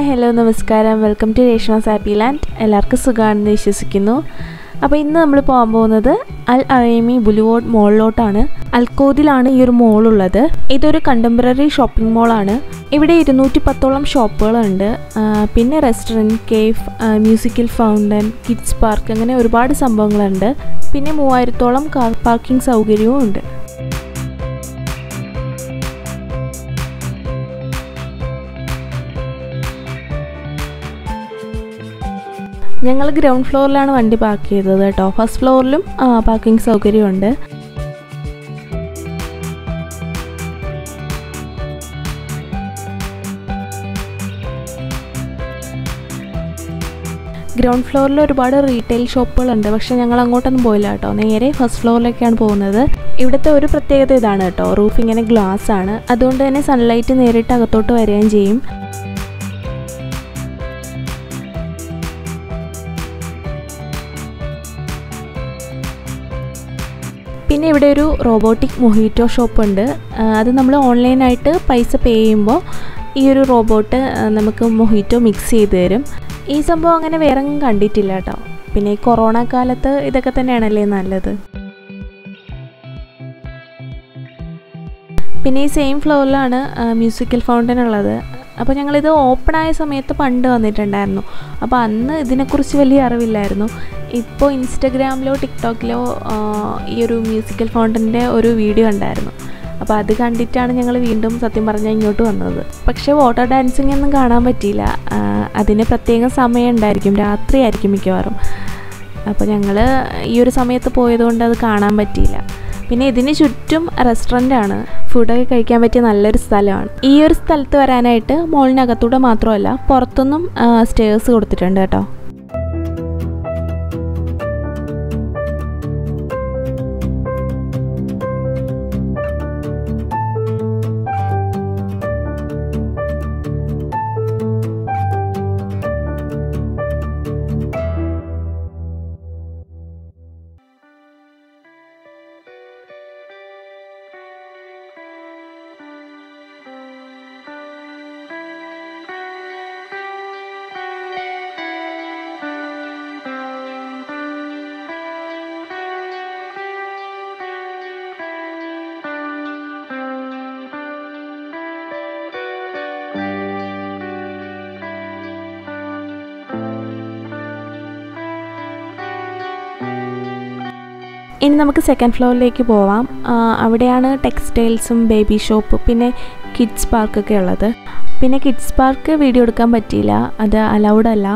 hi hello നമസ്കാരം welcome to Reshma's happy land എല്ലാവർക്കും സുഖമാണെന്ന് വിശ്വസിക്കുന്നു അപ്പോൾ ഇന്ന് നമ്മൾ പോകാൻ പോകുന്നത് അൽ അറേമി ബുലുവോഡ് മോളിലോട്ടാണ് അൽക്കോദിലാണ് ഈ ഒരു മോൾ ഉള്ളത് ഇതൊരു കണ്ടംപററി ഷോപ്പിംഗ് മോളാണ് ഇവിടെ ഇരുന്നൂറ്റി പത്തോളം ഷോപ്പുകളുണ്ട് ആ, പിന്നെ restaurant cafe musical fountain kids park അങ്ങനെ ഒരുപാട് സംഭവങ്ങളുണ്ട് പിന്നെ മൂവായിരത്തോളം കാർ പാർക്കിംഗ് സൗകര്യവും ഉണ്ട് ഞങ്ങൾ ഗ്രൗണ്ട് ഫ്ലോറിലാണ് വണ്ടി പാർക്ക് ചെയ്തത് കേട്ടോ ഫസ്റ്റ് ഫ്ലോറിലും പാർക്കിംഗ് സൗകര്യമുണ്ട് ഗ്രൗണ്ട് ഫ്ലോറിൽ ഒരുപാട് റീറ്റെയിൽ ഷോപ്പുകളുണ്ട് പക്ഷെ ഞങ്ങൾ അങ്ങോട്ടൊന്നും പോയില്ല കേട്ടോ നേരെ ഫസ്റ്റ് ഫ്ലോറിലേക്കാണ് പോകുന്നത് ഇവിടുത്തെ ഒരു പ്രത്യേകത ഇതാണ് കേട്ടോ റൂഫ് ഇങ്ങനെ ഗ്ലാസ് ആണ് അതുകൊണ്ട് തന്നെ സൺലൈറ്റ് നേരിട്ട് അകത്തോട്ട് വരികയും ചെയ്യും പിന്നെ ഇവിടെ ഒരു റോബോട്ടിക് മൊഹീറ്റോ ഷോപ്പ് ഉണ്ട് ആ, അത് നമ്മൾ ഓൺലൈനായിട്ട് പൈസ പേ ചെയ്യുമ്പോൾ ഈ ഒരു റോബോട്ട് ആ, നമുക്ക് മൊഹീറ്റോ മിക്സ് ചെയ്ത് തരും ഈ സംഭവം അങ്ങനെ വേറെ എങ്ങും കണ്ടിട്ടില്ല കേട്ടോ പിന്നെ ഈ കൊറോണ കാലത്ത് ഇതൊക്കെ തന്നെയാണല്ലേ നല്ലത് പിന്നെ ഈ സെയിം ഫ്ലോറിലാണ് മ്യൂസിക്കൽ ഫൗണ്ടൻ ഉള്ളത് അപ്പോൾ ഞങ്ങളിത് ഓപ്പൺ ആയ സമയത്ത് പണ്ട് വന്നിട്ടുണ്ടായിരുന്നു അപ്പോൾ അന്ന് ഇതിനെക്കുറിച്ച് വലിയ അറിവില്ലായിരുന്നു ഇപ്പോൾ ഇൻസ്റ്റഗ്രാമിലോ ടിക്ടോക്കിലോ ആ, ഈ ഒരു മ്യൂസിക്കൽ ഫൗണ്ടൻ്റെ ഒരു വീഡിയോ ഉണ്ടായിരുന്നു അപ്പോൾ അത് കണ്ടിട്ടാണ് ഞങ്ങൾ വീണ്ടും സത്യം പറഞ്ഞാൽ ഇങ്ങോട്ട് വന്നത് പക്ഷേ വാട്ടർ ഡാൻസിങ് ഒന്നും കാണാൻ പറ്റിയില്ല ആ, അതിന് പ്രത്യേക സമയം ഉണ്ടായിരിക്കും രാത്രിയായിരിക്കും മിക്കവാറും അപ്പോൾ ഞങ്ങൾ ഈ ഒരു സമയത്ത് പോയതുകൊണ്ട് അത് കാണാൻ പറ്റിയില്ല പിന്നെ ഇതിന് ചുറ്റും റെസ്റ്റോറൻ്റ് ആണ് ഫുഡൊക്കെ കഴിക്കാൻ പറ്റിയ നല്ലൊരു സ്ഥലമാണ് ഈ ഒരു സ്ഥലത്ത് വരാനായിട്ട് മോളിനകത്തൂടെ മാത്രമല്ല പുറത്തൊന്നും സ്റ്റേഴ്സ് കൊടുത്തിട്ടുണ്ട് കേട്ടോ ഇനി നമുക്ക് സെക്കൻഡ് ഫ്ലോറിലേക്ക് പോവാം ആ, അവിടെയാണ് ടെക്സ്റ്റൈൽസും ബേബി ഷോപ്പ് പിന്നെ കിഡ്സ് പാർക്കൊക്കെ ഉള്ളത് പിന്നെ കിഡ്സ് പാർക്ക് വീഡിയോ എടുക്കാൻ പറ്റിയില്ല അത് അലൗഡ് അല്ല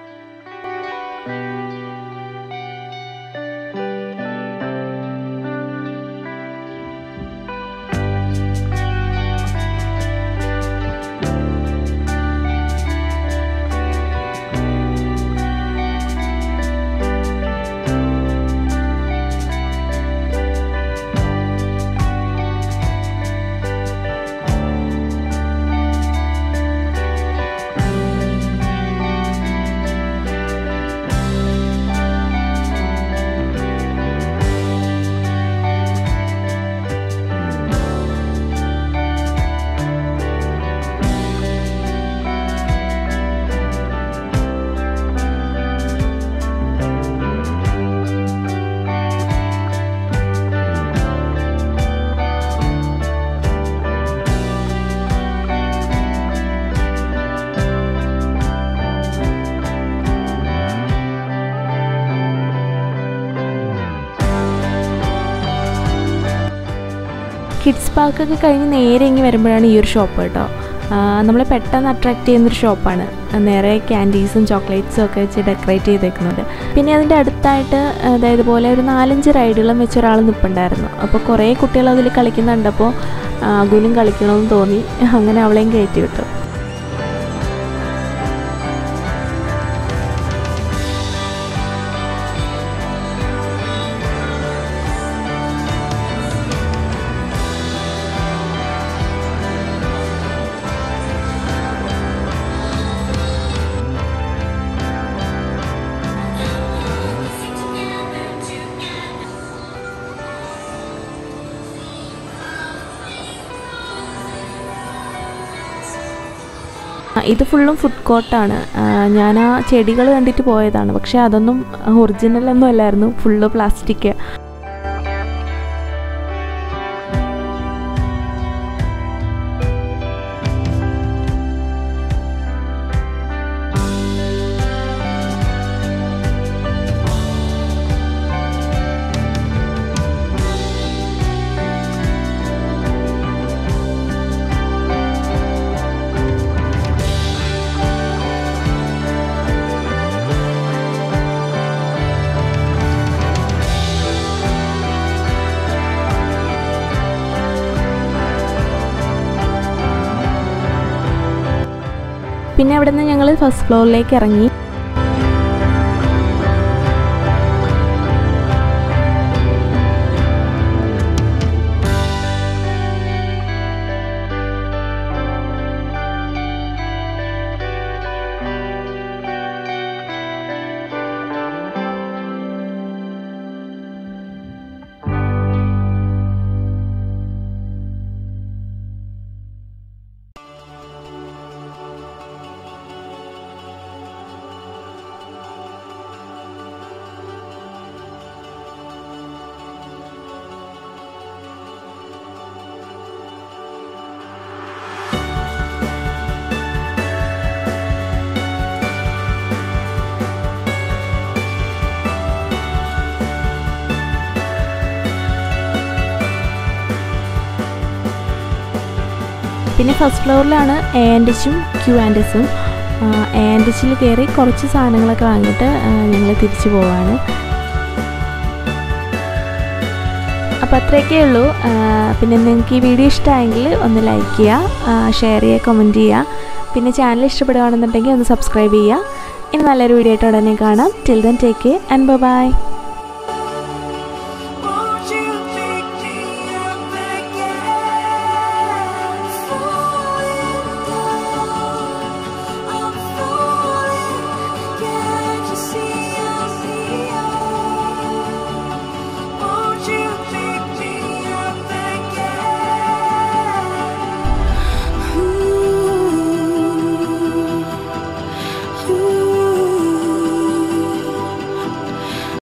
കിഡ്സ് പാർക്കൊക്കെ കഴിഞ്ഞ് നേരെ ഇങ്ങി വരുമ്പോഴാണ് ഈ ഒരു ഷോപ്പ് കേട്ടോ നമ്മളെ പെട്ടെന്ന് അട്രാക്റ്റ് ചെയ്യുന്നൊരു ഷോപ്പാണ് നേരെ ക്യാൻഡീസും ചോക്ലേറ്റ്സും ഒക്കെ വെച്ച് ഡെക്കറേറ്റ് ചെയ്തേക്കുന്നത് പിന്നെ അതിൻ്റെ അടുത്തായിട്ട് അതായത് പോലെ ഒരു നാലഞ്ച് റൈഡുകളും വെച്ച് ഒരാൾ നിൽപ്പുണ്ടായിരുന്നു അപ്പോൾ കുറേ കുട്ടികൾ അതിൽ കളിക്കുന്നുണ്ടപ്പോൾ ഗുലും കളിക്കണമെന്ന് തോന്നി അങ്ങനെ അവളെയും കയറ്റി വിട്ടു ഇത് ഫുള്ളും ഫുഡ് കോർട്ടാണ് ഞാൻ ആ ചെടികൾ കണ്ടിട്ട് പോയതാണ് പക്ഷേ അതൊന്നും ഒറിജിനൽ ഒന്നും അല്ലായിരുന്നു ഫുള്ള് പ്ലാസ്റ്റിക് പിന്നെ അവിടെ നിന്ന് ഞങ്ങൾ ഫസ്റ്റ് ഫ്ലോറിലേക്ക് ഇറങ്ങി പിന്നെ ഫസ്റ്റ് ഫ്ലോറിലാണ് എ ആൻഡ് എച്ചും ക്യൂ ആൻഡ് എസും എ ആൻഡ് എച്ചിൽ കയറി കുറച്ച് സാധനങ്ങളൊക്കെ വാങ്ങിയിട്ട് ഞങ്ങൾ തിരിച്ചു പോവാണ് അപ്പോൾ അത്രയൊക്കെ ഉള്ളൂ ആ, പിന്നെ നിങ്ങൾക്ക് ഈ വീഡിയോ ഇഷ്ടമായെങ്കിൽ ഒന്ന് ലൈക്ക് ചെയ്യുക ഷെയർ ചെയ്യുക കമൻറ്റ് ചെയ്യുക പിന്നെ ചാനൽ ഇഷ്ടപ്പെടുകയാണെന്നുണ്ടെങ്കിൽ ഒന്ന് സബ്സ്ക്രൈബ് ചെയ്യുക ഇനി നല്ലൊരു വീഡിയോ ആയിട്ട് ഉടനെ കാണാം till then take care and by